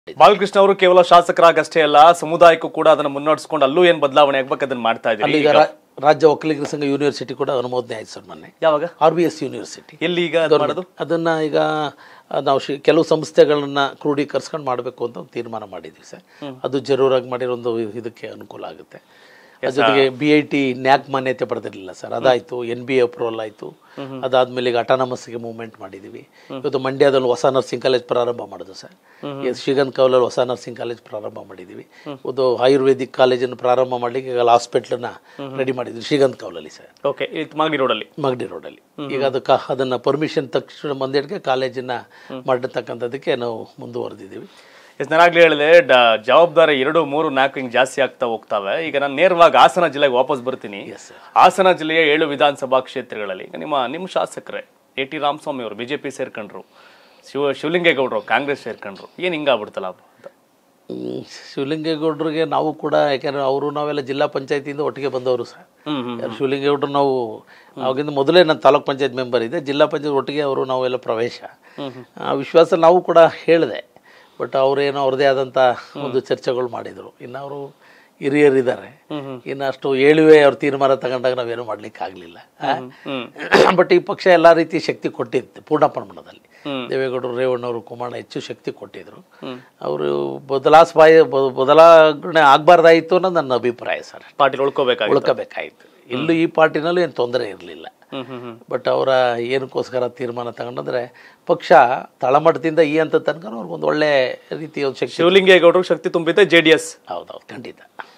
ಬಾಲಕೃಷ್ಣ ಅವರು ಕೇವಲ ಶಾಸಕರಾಗಷ್ಟೇ ಅಲ್ಲ ಸಮುದಾಯಕ್ಕೂ ಕೂಡ ಅದನ್ನ ಮುನ್ನಡೆಸ್ಕೊಂಡು ಅಲ್ಲೂ ಏನ್ ಬದಲಾವಣೆ ಆಗ್ಬೇಕು ಅದನ್ನ ಮಾಡ್ತಾ ಇದ್ದೀರಿ ಅಲ್ಲಿ ಈಗ ರಾ- ರಾಜ್ಯ ಒಕ್ಕಲಿಗರ ಸಂಘ ಯೂನಿವರ್ಸಿಟಿ ಕೂಡ ಅನುಮೋದನೆ ಆಯ್ತು ಸರ್ ಮೊನ್ನೆ ಯಾವಾಗ ಆರ್ ಬಿ ಎಸ್ ಯೂನಿವರ್ಸಿಟಿ ಎಲ್ಲಿ ಈಗ ಅದ್ ಮಾಡೋದು ಅದನ್ನ ಈಗ ಆ, ನಾವು ಶಿ ಕೆಲವು ಸಂಸ್ಥೆಗಳನ್ನ ಕ್ರೋಢೀಕರಿಸ್ಕೊಂಡು ಮಾಡಬೇಕು ಅಂತ ಒಂದು ತೀರ್ಮಾನ ಮಾಡಿದ್ವಿ ಸರ್ ಅದು ಜರೂರಾಗಿ ಮಾಡಿರೋ ಒಂದು ಇದಕ್ಕೆ ಅನುಕೂಲ ಆಗುತ್ತೆ ಅದ್ರ ಜೊತೆಗೆ ಬಿ ಐ ಟಿ ನ್ಯಾಕ್ ಮಾನ್ಯತೆ ಪಡೆದಿರಲಿಲ್ಲ ಸರ್ ಅದಾಯಿತು ಎನ್ ಬಿ ಅಪ್ರೂವಲ್ ಆಯಿತು ಅದಾದ್ಮೇಲೆ ಈಗ ಅಟಾನಮಸ್ಗೆ ಮೂವ್ಮೆಂಟ್ ಮಾಡಿದ್ದೀವಿ ಇವತ್ತು ಮಂಡ್ಯದಲ್ಲಿ ಹೊಸ ನರ್ಸಿಂಗ್ ಕಾಲೇಜ್ ಪ್ರಾರಂಭ ಮಾಡೋದು ಸರ್ ಈಗ ಶ್ರೀಗಂಧ್ ಕೌಲಲ್ಲಿ ಹೊಸ ನರ್ಸಿಂಗ್ ಕಾಲೇಜ್ ಪ್ರಾರಂಭ ಮಾಡಿದ್ದೀವಿ ಒಂದು ಆಯುರ್ವೇದಿಕ್ ಕಾಲೇಜನ್ನು ಪ್ರಾರಂಭ ಮಾಡಲಿಕ್ಕೆ ಈಗ ಹಾಸ್ಪಿಟ್ಲನ್ನ ರೆಡಿ ಮಾಡಿದ್ವಿ ಶ್ರೀಗಂಧ್ ಕೌಲಲ್ಲಿ ಸರ್ ಓಕೆ ಇದು ಮಾಗಡಿ ರೋಡಲ್ಲಿ ಮಗಡಿ ರೋಡಲ್ಲಿ ಈಗ ಅದಕ್ಕೆ ಅದನ್ನು ಪರ್ಮಿಷನ್ ತಕ್ಷಣ ಬಂದಿಡ್ಗೆ ಕಾಲೇಜನ್ನ ಮಾಡಿರ್ತಕ್ಕಂಥದ್ದಕ್ಕೆ ನಾವು ಮುಂದುವರೆದಿದ್ದೀವಿ ನಾನಾಗ್ಲೇ ಹೇಳಿದೆ ಡ- ಜವಾಬ್ದಾರಿ ಎರಡು ಮೂರು ನಾಲ್ಕು ಹಿಂಗ್ ಜಾಸ್ತಿ ಆಗ್ತಾ ಹೋಗ್ತಾವೆ ಈಗ ನಾನು ನೇರವಾಗಿ ಹಾಸನ ಜಿಲ್ಲೆಗೆ ವಾಪಸ್ ಬರ್ತೀನಿ ಹಾಸನ ಜಿಲ್ಲೆಯ ಏಳು ವಿಧಾನಸಭಾ ಕ್ಷೇತ್ರಗಳಲ್ಲಿ ಈಗ ನಿಮ್ಮ ನಿಮ್ಮ ಶಾಸಕರೇ ಎ ಟಿ ರಾಮಸ್ವಾಮಿ ಅವರು ಬಿಜೆಪಿ ಸೇರ್ಕೊಂಡ್ರು ಶಿವ ಶಿವಲಿಂಗೇಗೌಡರು ಕಾಂಗ್ರೆಸ್ ಸೇರ್ಕೊಂಡ್ರು ಏನ್ ಹಿಂಗಾಗ್ಬಿಡ್ತಲ್ಲ ಅಂತ ಹ್ಮ್, ಶಿವಲಿಂಗೇಗೌಡರಿಗೆ ನಾವು ಕೂಡ ಯಾಕೆಂದ್ರೆ ಅವರು ನಾವೆಲ್ಲ ಜಿಲ್ಲಾ ಪಂಚಾಯತಿಯಿಂದ ಒಟ್ಟಿಗೆ ಬಂದವರು ಸರ್ ಹ್ಮ್ ಹ್ಮ್ ಯಾರು ಶಿವಲಿಂಗೇಗೌಡರು ನಾವು ಅವಾಗಿಂದ ಮೊದಲೇ ನಾನು ತಾಲೂಕ್ ಪಂಚಾಯತ್ ಮೆಂಬರ್ ಇದೆ ಜಿಲ್ಲಾ ಪಂಚಾಯತ್ ಒಟ್ಟಿಗೆ ಅವರು ನಾವೆಲ್ಲ ಪ್ರವೇಶ ಆ ವಿಶ್ವಾಸ ನಾವು ಕೂಡ ಹೇಳಿದೆ ಬಟ್ ಅವರೇನೋ ಅವ್ರದ್ದೇ ಆದಂಥ ಒಂದು ಚರ್ಚೆಗಳು ಮಾಡಿದರು ಇನ್ನು ಅವರು ಹಿರಿಯರಿದ್ದಾರೆ ಇನ್ನು ಅಷ್ಟು ಏಳುವೆ ಅವ್ರ ತೀರ್ಮಾನ ತಗೊಂಡಾಗ ನಾವೇನು ಮಾಡ್ಲಿಕ್ಕೆ ಆಗಲಿಲ್ಲ ಬಟ್ ಈ ಪಕ್ಷ ಎಲ್ಲ ರೀತಿ ಶಕ್ತಿ ಕೊಟ್ಟಿತ್ತು ಪೂರ್ಣ ಪ್ರಮಾಣದಲ್ಲಿ ದೇವೇಗೌಡರು ರೇವಣ್ಣವರು ಕುಮಾರಣ್ಣ ಹೆಚ್ಚು ಶಕ್ತಿ ಕೊಟ್ಟಿದ್ರು ಅವರು ಬದಲಾಸ್ ಬಾಯ ಬ- ಬದಲಾವಣೆ ಆಗಬಾರ್ದಾಯಿತು ಅನ್ನೋದು ನನ್ನ ಅಭಿಪ್ರಾಯ ಸರ್ ಪಾಟೀಲ್ ಉಳ್ಕೋಬೇಕಾಗಿತ್ತು ಉಳ್ಕೋಬೇಕಾಯ್ತು ಇಲ್ಲೂ ಈ ಪಾರ್ಟಿನಲ್ಲೂ ಏನು ತೊಂದರೆ ಇರಲಿಲ್ಲ ಹ್ಮ್ ಹ್ಮ್ ಹ್ಮ್ ಬಟ್ ಅವರ ಏನಕ್ಕೋಸ್ಕರ ತೀರ್ಮಾನ ತಗೊಂಡಂದ್ರೆ ಪಕ್ಷ ತಳಮಟ್ಟದಿಂದ ಈ ಹಂತ ತನಕ ಅವ್ರಿಗೊಂದು ಒಳ್ಳೆ ರೀತಿಯ ಒಂದು ಶಕ್ತಿ ಶಿವಲಿಂಗೇಗೌಡರು ಶಕ್ತಿ ತುಂಬಿದೆ ಜೆ ಡಿ ಎಸ್ ಹೌದೌದು ಖಂಡಿತ